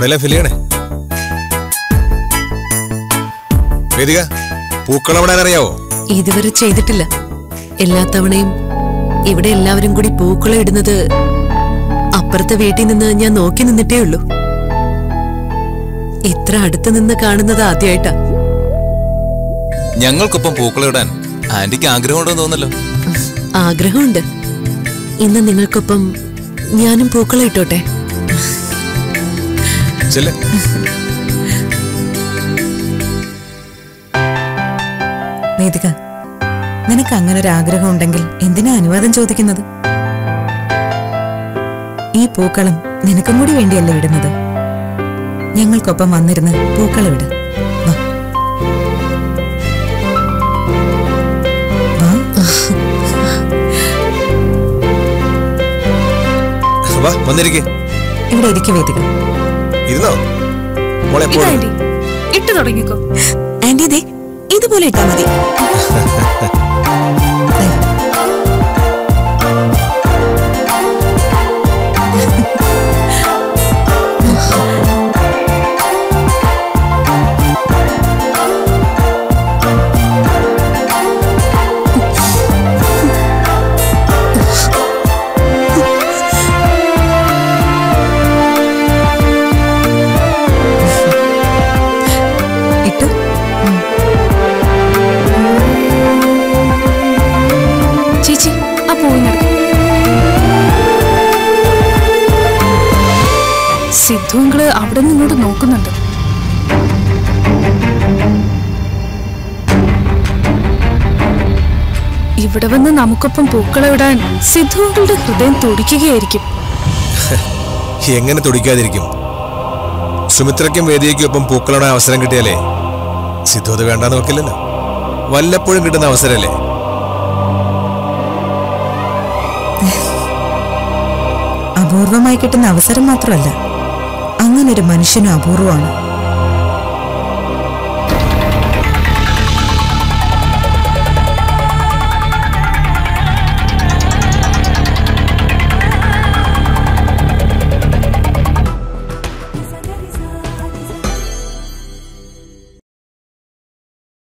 അവിടെയല്ലേ ഫിൽ ചെയ്യണേ വേദിക പൂക്കളവിടാൻ അറിയാവോ ഇതുവരെ ചെയ്തിട്ടില്ല എല്ലാ തവണയും ഇവിടെ എല്ലാവരും കൂടി പൂക്കളം ഇടുന്നത് അപ്പുറത്തെ വീട്ടിൽ നിന്ന് ഞാൻ നോക്കി നിന്നിട്ടേ ഉള്ളൂ ഇത്ര അടുത്ത് നിന്ന് കാണുന്നത് ആദ്യമായിട്ടാ ഞങ്ങൾക്കൊപ്പം പൂക്കളിടാൻ ആന്റിക്ക് ആഗ്രഹമുണ്ടെന്ന് തോന്നല്ലോ ആഗ്രഹമുണ്ട് ഇന്ന് നിങ്ങൾക്കൊപ്പം ഞാനും പൂക്കളം ഇട്ടോട്ടെ ചെല്ലേ വേദിക നിനക്ക് അങ്ങനെ ഒരു ആഗ്രഹം ഉണ്ടെങ്കിൽ എന്തിനാ അനുവാദം ചോദിക്കുന്നത് ഈ പൂക്കളം നിനക്കും കൂടി വേണ്ടിയല്ലേ ഇടുന്നത് ഞങ്ങൾക്കൊപ്പം വന്നിരുന്ന് പൂക്കളം ഇട് വാ. വാ. വാ വന്നിരിക്കേ ഇവിടെ ഇരിക്കു വേദിക ഇരുന്നോ മോളെ ഇതാ എപ്പോഴും ആന്റി ഇട്ട് തുടങ്ങിക്കോ ആന്റി ദേ ഇതുപോലെ ഇട്ടാ മതി ദേ. ഇട്ടു ചേച്ചി ആ പൂവിനെടുക്കും സിദ്ധു അങ്കിള് അവിടെ നിന്നോട് നോക്കുന്നുണ്ട് ഇവിടെ വന്ന് നമുക്കൊപ്പം പൂക്കളമിടാൻ സിദ്ധു അങ്കിളുടെ ഹൃദയം തുടിക്കുകയായിരിക്കും എങ്ങനെ തുടിക്കാതിരിക്കും സുമിത്രയ്ക്കും വേദിയയ്ക്കും ഒപ്പം പൂക്കളയുടെ അവസരം കിട്ടിയാലേ സിദ്ധു അത് വേണ്ടാന്ന് വെക്കില്ലല്ലോ വല്ലപ്പോഴും കിട്ടുന്ന അവസരമല്ലേ അപൂർവമായി കിട്ടുന്ന അവസരം മാത്രമല്ല അങ്ങനൊരു മനുഷ്യനും അപൂർവമാണ്